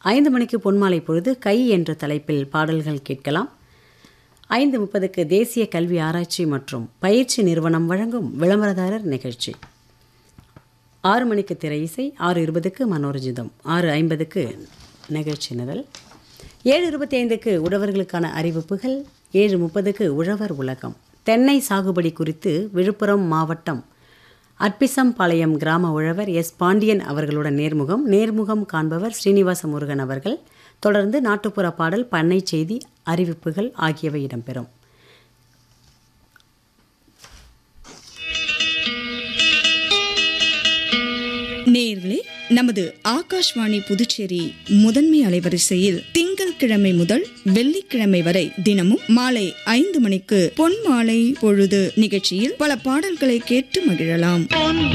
ஐந்து மணிக்கு பொன்மாலை பொழுது கை என்ற தலைப்பில் பாடல்கள் கேட்கலாம் ஐந்து முப்பதுக்கு தேசிய கல்வி ஆராய்ச்சி மற்றும் பயிற்சி நிறுவனம் வழங்கும் விளம்பரதாரர் நிகழ்ச்சி ஆறு மணிக்கு திரை இசை ஆறு இருபதுக்கு மனோரஞ்சிதம் ஆறு ஐம்பதுக்கு நிகழ்ச்சி நிரல் ஏழு இருபத்தி ஐந்துக்கு உழவர்களுக்கான அறிவிப்புகள் ஏழு முப்பதுக்கு உழவர் உலகம் தென்னை சாகுபடி குறித்து விழுப்புரம் மாவட்டம் அற்பிசம்பாளையம் கிராம உழவர் எஸ் பாண்டியன் அவர்களுடன் நேர்முகம் நேர்முகம் காண்பவர் ஸ்ரீனிவாச முருகன் அவர்கள் தொடர்ந்து நாட்டுப்புற பாடல் பண்ணை செய்தி அறிவிப்புகள் ஆகியவை இடம்பெறும் நேயர்களே நமது ஆகாஷ்வாணி புதுச்சேரி முதன்மை அலைவரிசையில் திங்கட்கிழமை முதல் வெள்ளிக்கிழமை வரை தினமும் மாலை ஐந்து மணிக்கு பொன் மாலை பொழுது நிகழ்ச்சியில் பல பாடல்களை கேட்டு மகிழலாம்